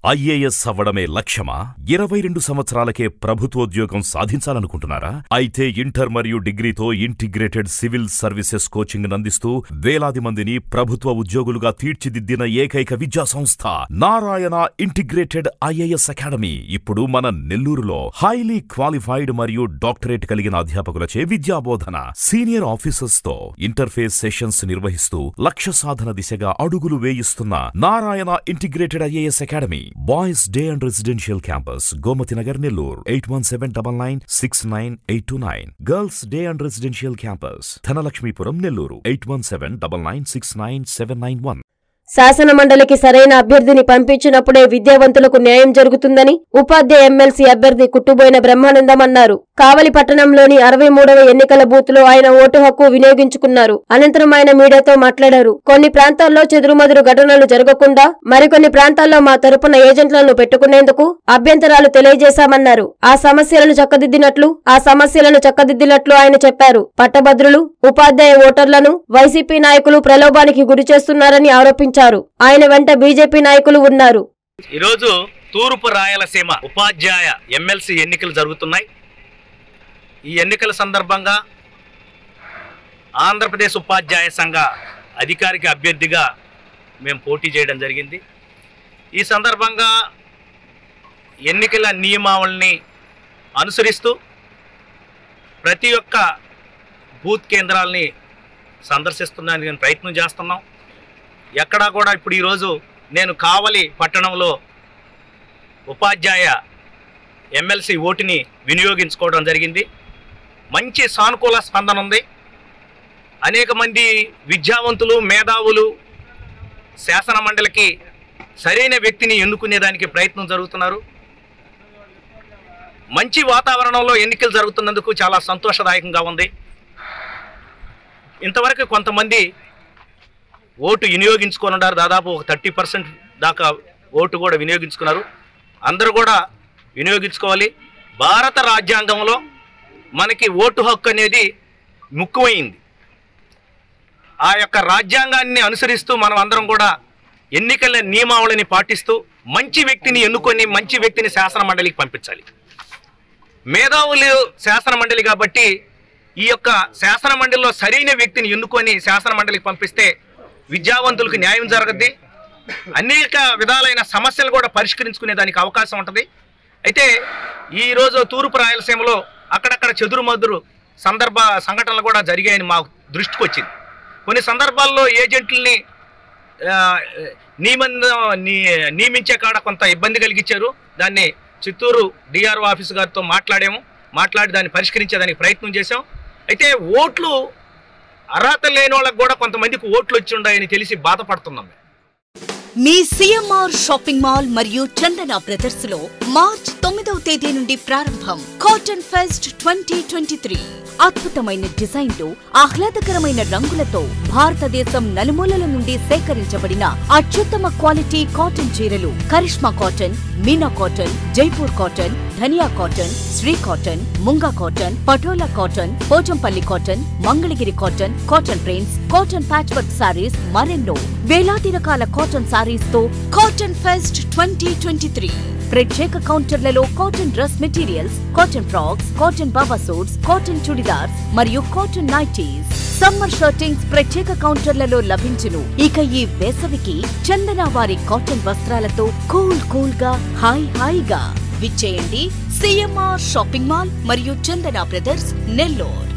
IAS అవ్వడమే లక్ష్యమా ఇరవై రెండు సంవత్సరాలకే ప్రభుత్వోద్యోగం సాధించాలనుకుంటున్నారా అయితే ఇంటర్ మరియు డిగ్రీతో ఇంటిగ్రేటెడ్ సివిల్ సర్వీసెస్ కోచింగ్ అందిస్తూ వేలాది మందిని ప్రభుత్వ ఉద్యోగులుగా తీర్చిదిద్దిన ఏకైక విద్యా సంస్థ నారాయణ ఇంటిగ్రేటెడ్ ఐఏఎస్ అకాడమీ ఇప్పుడు మన నెల్లూరులో హైలీ క్వాలిఫైడ్ మరియు డాక్టరేట్ కలిగిన అధ్యాపకులచే విద్యాబోధన సీనియర్ ఆఫీసర్స్ తో ఇంటర్ఫేస్ సెషన్స్ నిర్వహిస్తూ లక్ష్య సాధన దిశగా అడుగులు వేయిస్తున్న Narayana integrated IAS academy boys day and residential campus Gomathi Nagar Nellore eight one seven double nine six nine eight two nine girls day and residential campus Dhanalakshmipuram Nellore eight one seven double nine six nine seven nine one శాసన మండలికి సరైన అభ్యర్థిని పంపించినప్పుడే విద్యావంతులకు న్యాయం జరుగుతుందని ఉపాధ్యాయ MLC అభ్యర్థి కుట్టుబోయిన బ్రహ్మానందం అన్నారు కావలి పట్టణంలోని అరవై మూడవ ఎన్నికల బూత్ లో ఆయన ఓటు హక్కు వినియోగించుకున్నారు అనంతరం ఆయన మీడియాతో మాట్లాడారు కొన్ని ప్రాంతాల్లో చెదురుమదురు ఘటనలు జరగకుండా మరికొన్ని ప్రాంతాల్లో మా తరపున ఏజెంట్లను పెట్టుకునేందుకు అభ్యంతరాలు తెలియజేశామన్నారు ఆ సమస్యలను చక్కదిద్దినట్లు ఆ సమస్యలను చక్కదిద్దినట్లు ఆయన చెప్పారు పట్టభద్రులు ఉపాధ్యాయ ఓటర్లను వైసీపీ నాయకులు ప్రలోభానికి గురి చేస్తున్నారని ఆరోపించారు ఆయన వెంట బీజేపీ నాయకులు ఉన్నారు ఈరోజు తూర్పు రాయలసీమ ఉపాధ్యాయ ఎమ్మెల్సీ ఎన్నికలు జరుగుతున్నాయి ఈ ఎన్నికల సందర్భంగా ఆంధ్రప్రదేశ్ ఉపాధ్యాయ సంఘ అధికారిక అభ్యర్థిగా మేము పోటీ చేయడం జరిగింది ఈ సందర్భంగా ఎన్నికల నియమావళిని అనుసరిస్తూ ప్రతి ఒక్క బూత్ కేంద్రాలని సందర్శిస్తున్నానికి నేను ప్రయత్నం చేస్తున్నాం ఎక్కడా కూడా ఇప్పుడు ఈరోజు నేను కావలి పట్టణంలో ఉపాధ్యాయ ఎమ్మెల్సీ ఓటుని వినియోగించుకోవడం జరిగింది మంచి సానుకూల స్పందన ఉంది అనేక మంది విద్యావంతులు మేధావులు శాసన మండలికి సరైన వ్యక్తిని ఎన్నుకునేదానికి ప్రయత్నం జరుగుతున్నారు మంచి వాతావరణంలో ఎన్నికలు జరుగుతున్నందుకు చాలా సంతోషదాయకంగా ఉంది ఇంతవరకు కొంతమంది ఓటు వినియోగించుకొని ఉన్నారు దాదాపు ఒక థర్టీ పర్సెంట్ దాకా ఓటు కూడా వినియోగించుకున్నారు అందరూ కూడా వినియోగించుకోవాలి భారత రాజ్యాంగంలో మనకి ఓటు హక్కు అనేది ముఖ్యమైంది ఆ యొక్క రాజ్యాంగాన్ని అనుసరిస్తూ మనం అందరం కూడా ఎన్నికల నియమావళిని పాటిస్తూ మంచి వ్యక్తిని ఎన్నుకొని మంచి వ్యక్తిని శాసన మండలికి పంపించాలి మేధావులు శాసన మండలి కాబట్టి ఈ యొక్క శాసన మండలిలో సరైన వ్యక్తిని ఎన్నుకొని శాసన మండలికి పంపిస్తే విద్యావంతులకు న్యాయం జరగద్ది అనేక విధాలైన సమస్యలు కూడా పరిష్కరించుకునే దానికి అవకాశం ఉంటుంది అయితే ఈరోజు తూర్పు రాయలసీమలో అక్కడక్కడ చెదురుమదురు సందర్భ సంఘటనలు కూడా జరిగాయని మా దృష్టికి వచ్చింది కొన్ని సందర్భాల్లో ఏజెంట్లని ఆ, నియమన నీ- నియమించే కాడ కొంత ఇబ్బంది కలిగించారు దాన్ని చిత్తూరు డిఆర్ఓ ఆఫీస్ గారితో మాట్లాడాము మాట్లాడి దాన్ని పరిష్కరించేదానికి ప్రయత్నం చేశాం అయితే ఓట్లు అర్హత లేని వాళ్ళకి కూడా కొంతమందికి ఓట్లు వచ్చి ఉన్నాయని తెలిసి బాధపడుతున్నాం మేము. మీ సిఎంఆర్ షాపింగ్ మాల్ మరియు చందన బ్రదర్స్ లో మార్చ్ తొమ్మిదవ తేదీ నుండి ప్రారంభం cotton fest twenty twenty three అద్భుతమైన డిజైన్లు ఆహ్లాదకరమైన రంగులతో భారతదేశం నలుమూలల నుండి సేకరించబడిన అత్యుత్తమ క్వాలిటీ కాటన్ చీరలు Karishma cotton Meena cotton Jaipur cotton Dhaniya cotton Shri cotton Munga cotton Patola cotton Pochampalli cotton Mangalagiri cotton cotton prints cotton patch work saris మరెన్నో వేలాది రకాల కాటన్ సారీస్ తో cotton fest twenty twenty three ప్రత్యేక కౌంటర్లలో cotton dress materials cotton frocks cotton baba suits cotton churidars మరియు cotton nighties summer shirtings ప్రత్యేక కౌంటర్లలో లభించును ఇక ఈ వేసవికి చందన వారి కాటన్ వస్త్రాలతో కూల్ కూల్ గా హాయ్ హాయిగా విచ్చేయండి సిఎంఆర్ షాపింగ్ మాల్ మరియు చందన బ్రదర్స్ నెల్లూరు